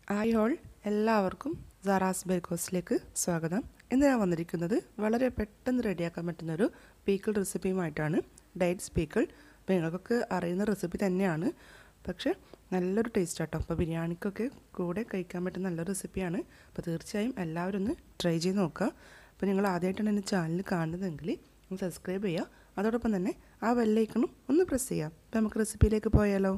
hi all എല്ലാവർക്കും സാറാസ് ബേക്കോസിലേക്ക് സ്വാഗതം ഇന്ന് ഞാൻ വന്നിരിക്കുന്നത് വളരെ പെട്ടെന്ന് റെഡിയാക്കാൻ പറ്റുന്നൊരു പീക്കിൾ റെസിപ്പിയുമായിട്ടാണ് ഡേറ്റ്സ് പീക്കിൾ അപ്പോൾ നിങ്ങൾക്കൊക്കെ അറിയുന്ന റെസിപ്പി തന്നെയാണ് പക്ഷേ നല്ലൊരു ടേസ്റ്റ് ആട്ടോ അപ്പോൾ ബിരിയാണിക്കൊക്കെ കൂടെ കഴിക്കാൻ പറ്റുന്ന നല്ലൊരു റെസിപ്പിയാണ് അപ്പോൾ തീർച്ചയായും എല്ലാവരും ഒന്ന് ട്രൈ ചെയ്ത് നോക്കുക അപ്പോൾ നിങ്ങൾ ആദ്യമായിട്ടാണ് എൻ്റെ ചാനൽ കാണുന്നതെങ്കിൽ ഒന്ന് സബ്സ്ക്രൈബ് ചെയ്യുക അതോടൊപ്പം തന്നെ ആ ബെല്ലൈക്കണും ഒന്ന് പ്രസ് ചെയ്യാം അപ്പോൾ നമുക്ക് റെസിപ്പിയിലേക്ക് പോയാലോ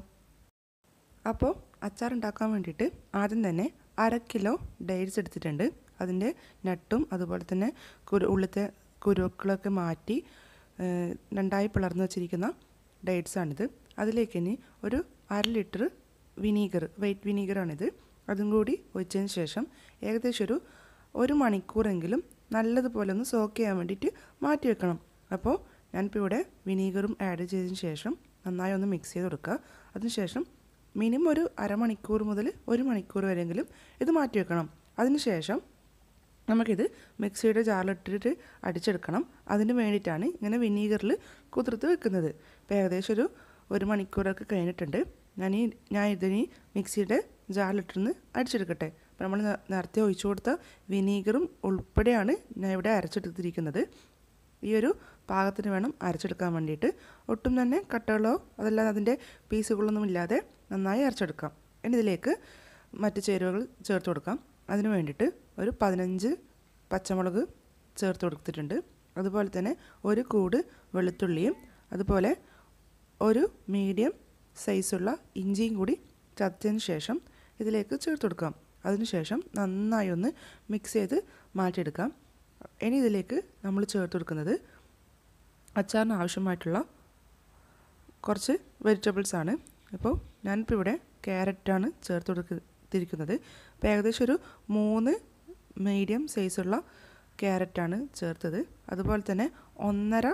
അപ്പോൾ അച്ചാർ ഉണ്ടാക്കാൻ വേണ്ടിയിട്ട് ആദ്യം തന്നെ അര കിലോ ഡേറ്റ്സ് എടുത്തിട്ടുണ്ട് അതിൻ്റെ നട്ടും അതുപോലെ തന്നെ കുരു ഉള്ളിലത്തെ കുരുക്കളൊക്കെ മാറ്റി ഏഹ്, രണ്ടായി പിളർന്ന് വെച്ചിരിക്കുന്ന ഡേറ്റ്സാണിത് അതിലേക്ക് ഇനി ഒരു അര ലിറ്റർ വിനീഗർ വൈറ്റ് വിനീഗറാണിത് അതും കൂടി ഒഴിച്ചതിന് ശേഷം ഏകദേശം ഒരു ഒരു മണിക്കൂറെങ്കിലും നല്ലതുപോലെ ഒന്ന് സോക്ക് ചെയ്യാൻ വേണ്ടിയിട്ട് മാറ്റി വെക്കണം അപ്പോൾ ഞാനിപ്പോൾ ഇവിടെ വിനീഗറും ആഡ് ചെയ്തതിന് ശേഷം നന്നായി ഒന്ന് മിക്സ് ചെയ്ത് കൊടുക്കുക അതിനുശേഷം മിനിമം ഒരു അരമണിക്കൂർ മുതൽ ഒരു മണിക്കൂർ വരെയെങ്കിലും ഇത് മാറ്റി വെക്കണം അതിനുശേഷം നമുക്കിത് മിക്സിയുടെ ജാറിലിട്ടിട്ട് അടിച്ചെടുക്കണം അതിന് വേണ്ടിയിട്ടാണ് ഇങ്ങനെ വിനീഗറിൽ കുതിർത്ത് വെക്കുന്നത് ഇപ്പോൾ ഏകദേശം ഒരു ഒരു മണിക്കൂറൊക്കെ കഴിഞ്ഞിട്ടുണ്ട് ഞാൻ ഈ ഞാൻ ഇതിനി മിക്സിയുടെ ജാറിലിട്ടിരുന്ന് അടിച്ചെടുക്കട്ടെ അപ്പോൾ നമ്മൾ നേ- നേരത്തെ ഒഴിച്ചു കൊടുത്ത വിനീഗറും ഉൾപ്പെടെയാണ് ഞാൻ ഇവിടെ അരച്ചെടുത്തിരിക്കുന്നത് ഈ ഒരു പാകത്തിന് വേണം അരച്ചെടുക്കാൻ വേണ്ടിയിട്ട് ഒട്ടും തന്നെ കട്ടകളോ അതല്ലാതെ അതിൻ്റെ പീസുകളൊന്നും ഇല്ലാതെ നന്നായി അരച്ചെടുക്കാം ഇനി ഇതിലേക്ക് മറ്റ് ചേരുവകൾ ചേർത്ത് കൊടുക്കാം അതിന് വേണ്ടിയിട്ട് ഒരു പതിനഞ്ച് പച്ചമുളക് ചേർത്ത് കൊടുത്തിട്ടുണ്ട് അതുപോലെ തന്നെ ഒരു കൂട് വെളുത്തുള്ളിയും അതുപോലെ ഒരു മീഡിയം സൈസുള്ള ഇഞ്ചിയും കൂടി ചതച്ചതിന് ശേഷം ഇതിലേക്ക് ചേർത്ത് കൊടുക്കാം അതിനുശേഷം നന്നായി ഒന്ന് മിക്സ് ചെയ്ത് മാറ്റിയെടുക്കാം ഇനി ഇതിലേക്ക് നമ്മൾ ചേർത്ത് കൊടുക്കുന്നത് അച്ചാറിന് ആവശ്യമായിട്ടുള്ള കുറച്ച് വെജിറ്റബിൾസ് ആണ് അപ്പോൾ ഞാനിപ്പോൾ ഇവിടെ ക്യാരറ്റാണ് ചേർത്ത് കൊടുത്തിരിക്കുന്നത് അപ്പോൾ ഏകദേശം ഒരു മൂന്ന് മീഡിയം സൈസുള്ള ക്യാരറ്റാണ് ചേർത്തത് അതുപോലെ തന്നെ ഒന്നര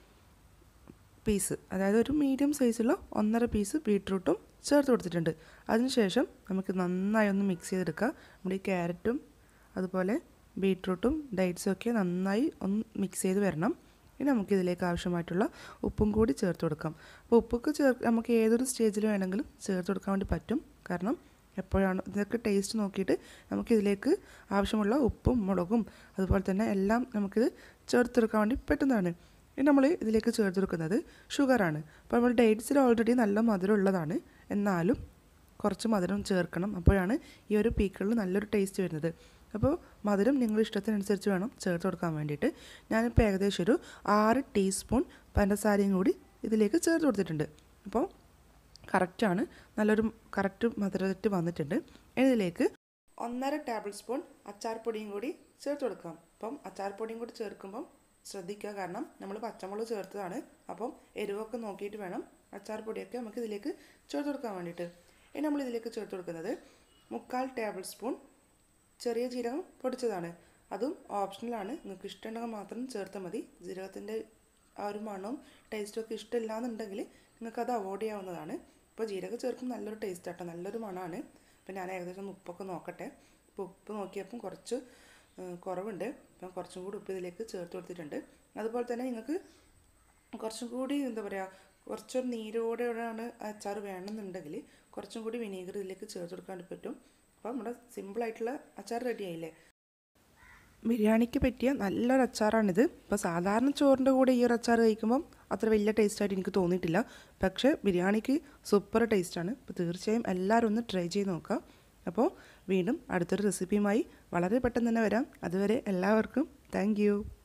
പീസ് അതായത് ഒരു മീഡിയം സൈസുള്ള ഒന്നര പീസ് ബീട്രൂട്ടും ചേർത്ത് കൊടുത്തിട്ടുണ്ട് അതിനുശേഷം നമുക്ക് നന്നായി ഒന്ന് മിക്സ് ചെയ്തെടുക്കുക നമ്മുടെ ഈ ക്യാരറ്റും അതുപോലെ ബീട്രൂട്ടും ഡേറ്റ്സും ഒക്കെ നന്നായി ഒന്ന് മിക്സ് ചെയ്ത് വരണം ഇനി നമുക്ക് ഇതിലേക്ക് ആവശ്യമായിട്ടുള്ള ഉപ്പും കൂടി ചേർത്ത് കൊടുക്കാം അപ്പോൾ ഉപ്പൊക്കെ ചേർ നമുക്ക് ഏതൊരു സ്റ്റേജിൽ വേണമെങ്കിലും ചേർത്ത് കൊടുക്കാൻ വേണ്ടി പറ്റും കാരണം എപ്പോഴാണ് ഇതൊക്കെ ടേസ്റ്റ് നോക്കിയിട്ട് നമുക്കിതിലേക്ക് ആവശ്യമുള്ള ഉപ്പും മുളകും അതുപോലെ തന്നെ എല്ലാം നമുക്കിത് ചേർത്തെടുക്കാൻ വേണ്ടി പറ്റുന്നതാണ് ഇനി നമ്മൾ ഇതിലേക്ക് ചേർത്ത് കൊടുക്കുന്നത് ഷുഗറാണ് അപ്പോൾ നമ്മൾ ഡേറ്റ്സിൽ ഓൾറെഡി നല്ല മധുരം ഉള്ളതാണ് എന്നാലും കുറച്ച് മധുരം ചേർക്കണം അപ്പോഴാണ് ഈ ഒരു പീക്കളിൽ നല്ലൊരു ടേസ്റ്റ് വരുന്നത് അപ്പോൾ മധുരം നിങ്ങളുടെ ഇഷ്ടത്തിനനുസരിച്ച് വേണം ചേർത്ത് കൊടുക്കാൻ വേണ്ടിയിട്ട് ഞാനിപ്പോൾ ഏകദേശം ഒരു ആറ് ടീസ്പൂൺ പഞ്ചസാരയും കൂടി ഇതിലേക്ക് ചേർത്ത് കൊടുത്തിട്ടുണ്ട് അപ്പോൾ കറക്റ്റാണ് നല്ലൊരു കറക്റ്റ് മധുരമായിട്ട് വന്നിട്ടുണ്ട് ഇനി ഇതിലേക്ക് ഒന്നര ടേബിൾ സ്പൂൺ അച്ചാർ പൊടിയും കൂടി ചേർത്ത് കൊടുക്കാം അപ്പം അച്ചാർ പൊടിയും കൂടി ചേർക്കുമ്പം ശ്രദ്ധിക്കുക കാരണം നമ്മൾ പച്ചമുളക് ചേർത്തതാണ് അപ്പം എരിവൊക്കെ നോക്കിയിട്ട് വേണം അച്ചാർ പൊടിയൊക്കെ നമുക്ക് ഇതിലേക്ക് ചേർത്ത് കൊടുക്കാൻ വേണ്ടിയിട്ട് ഇനി നമ്മൾ ഇതിലേക്ക് ചേർത്ത് കൊടുക്കുന്നത് മുക്കാൽ ടേബിൾ സ്പൂൺ ചെറിയ ജീരകം പൊടിച്ചതാണ് അതും ഓപ്ഷണലാണ് നിങ്ങൾക്ക് ഇഷ്ടമുണ്ടെങ്കിൽ മാത്രം ചേർത്താൽ മതി ജീരകത്തിൻ്റെ ആ ഒരു മണവും ടേസ്റ്റും ഒക്കെ ഇഷ്ടമില്ല എന്നുണ്ടെങ്കിൽ നിങ്ങൾക്ക് അത് അവോയ്ഡ് ചെയ്യാവുന്നതാണ് ഇപ്പോൾ ജീരകം ചേർക്കും നല്ലൊരു ടേസ്റ്റ് ആട്ടോ നല്ലൊരു മണമാണ് അപ്പോൾ ഞാൻ ഏകദേശം ഒന്ന് ഉപ്പൊക്കെ നോക്കട്ടെ ഇപ്പോൾ ഉപ്പ് നോക്കിയപ്പം കുറച്ച് ഏഹ്, കുറവുണ്ട് അപ്പം കുറച്ചും കൂടി ഉപ്പ് ഇതിലേക്ക് ചേർത്ത് കൊടുത്തിട്ടുണ്ട് അതുപോലെ തന്നെ നിങ്ങൾക്ക് കുറച്ചും കൂടി എന്താ പറയുക കുറച്ചൊരു നീരോടെയാണ് അച്ചാർ വേണമെന്നുണ്ടെങ്കിൽ കുറച്ചും കൂടി വിനീഗർ ഇതിലേക്ക് ചേർത്ത് കൊടുക്കാൻ വേണ്ടി പറ്റും അപ്പോൾ നമ്മുടെ സിമ്പിളായിട്ടുള്ള അച്ചാർ റെഡി ആയില്ലേ ബിരിയാണിക്ക് പറ്റിയ നല്ലൊരു അച്ചാറാണിത് ഇപ്പോൾ സാധാരണ ചോറിൻ്റെ കൂടെ ഈ ഒരു അച്ചാർ കഴിക്കുമ്പം അത്ര വലിയ ടേസ്റ്റായിട്ട് എനിക്ക് തോന്നിയിട്ടില്ല പക്ഷേ ബിരിയാണിക്ക് സൂപ്പർ ടേസ്റ്റാണ് അപ്പോൾ തീർച്ചയായും എല്ലാവരും ഒന്ന് ട്രൈ ചെയ്ത് നോക്കുക അപ്പോൾ വീണ്ടും അടുത്തൊരു റെസിപ്പിയുമായി വളരെ പെട്ടെന്ന് തന്നെ വരാം അതുവരെ എല്ലാവർക്കും താങ്ക്